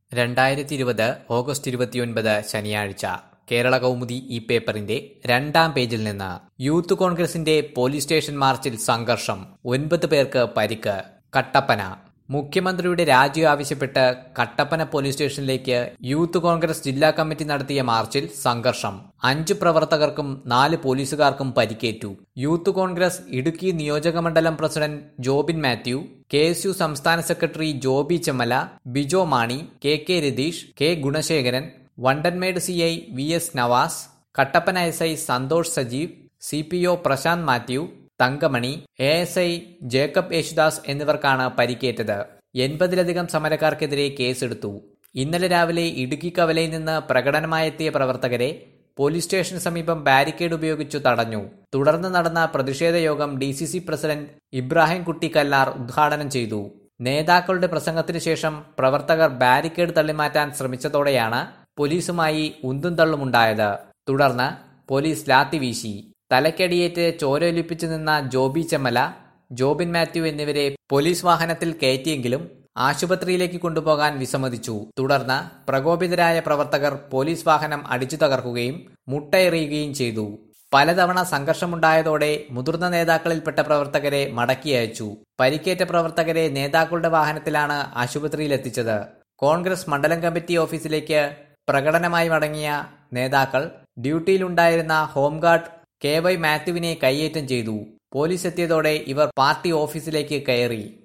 രണ്ടായിരത്തി ഇരുപത് ഓഗസ്റ്റ് ഇരുപത്തിയൊൻപത് ശനിയാഴ്ച കേരള കൗമുദി ഈ പേപ്പറിന്റെ രണ്ടാം പേജിൽ നിന്ന് യൂത്ത് കോൺഗ്രസിന്റെ പോലീസ് സ്റ്റേഷൻ മാർച്ചിൽ സംഘർഷം ഒൻപത് പേർക്ക് പരിക്ക് കട്ടപ്പന മുഖ്യമന്ത്രിയുടെ രാജി ആവശ്യപ്പെട്ട് കട്ടപ്പന പോലീസ് സ്റ്റേഷനിലേക്ക് യൂത്ത് കോൺഗ്രസ് ജില്ലാ കമ്മിറ്റി നടത്തിയ മാർച്ചിൽ സംഘർഷം അഞ്ചു പ്രവർത്തകർക്കും നാല് പോലീസുകാർക്കും പരിക്കേറ്റു യൂത്ത് കോൺഗ്രസ് ഇടുക്കി നിയോജകമണ്ഡലം president Jobin Mathew K S U സംസ്ഥാന secretary Joby Chemmala Bijo Mani K K Ratheesh K Gunasekharan Vandanmedu C I V S Navas Kattappana S I Santhosh Sajeev C P O Prashanth Mathew Thankamani A S I Jacob Yesudas എന്നിവർക്കാണ് പരിക്കേറ്റത് എൺപതിലധികം സമരക്കാർക്കെതിരെ കേസെടുത്തു ഇന്നലെ രാവിലെ ഇടുക്കി കവലയിൽ നിന്ന് പ്രകടനമായെത്തിയ പ്രവർത്തകരെ പോലീസ് സ്റ്റേഷന് സമീപം ബാരിക്കേഡ് ഉപയോഗിച്ചു തടഞ്ഞു തുടർന്ന് നടന്ന പ്രതിഷേധ യോഗം D C C president Ibrahim Kutty Kallar ഉദ്ഘാടനം ചെയ്തു നേതാക്കളുടെ പ്രസംഗത്തിന് ശേഷം പ്രവർത്തകർ ബാരിക്കേഡ് തള്ളിമാറ്റാൻ ശ്രമിച്ചതോടെയാണ് പോലീസുമായി ഉന്തും തള്ളുമുണ്ടായത് തുടർന്ന് പോലീസ് ലാത്തി വീശി തലക്കടിയേറ്റ് ചോരൊലിപ്പിച്ചു നിന്ന ജോബി ചെമ്മല ജോബിൻ മാത്യു എന്നിവരെ പോലീസ് വാഹനത്തിൽ കയറ്റിയെങ്കിലും ആശുപത്രിയിലേക്ക് കൊണ്ടുപോകാൻ വിസമ്മതിച്ചു തുടർന്ന് പ്രകോപിതരായ പ്രവർത്തകർ പോലീസ് വാഹനം അടിച്ചു തകർക്കുകയും മുട്ടയെറിയുകയും ചെയ്തു പലതവണ സംഘർഷമുണ്ടായതോടെ മുതിർന്ന നേതാക്കളിൽപ്പെട്ട പ്രവർത്തകരെ മടക്കി അയച്ചു പരിക്കേറ്റ പ്രവർത്തകരെ നേതാക്കളുടെ വാഹനത്തിലാണ് ആശുപത്രിയിലെത്തിച്ചത് കോൺഗ്രസ് മണ്ഡലം കമ്മിറ്റി ഓഫീസിലേക്ക് പ്രകടനമായി മടങ്ങിയ നേതാക്കൾ ഡ്യൂട്ടിയിലുണ്ടായിരുന്ന ഹോംഗാർഡ് കെ വൈ മാത്യുവിനെ കൈയേറ്റം ചെയ്തു പോലീസ് എത്തിയതോടെ ഇവർ പാർട്ടി ഓഫീസിലേക്ക് കയറി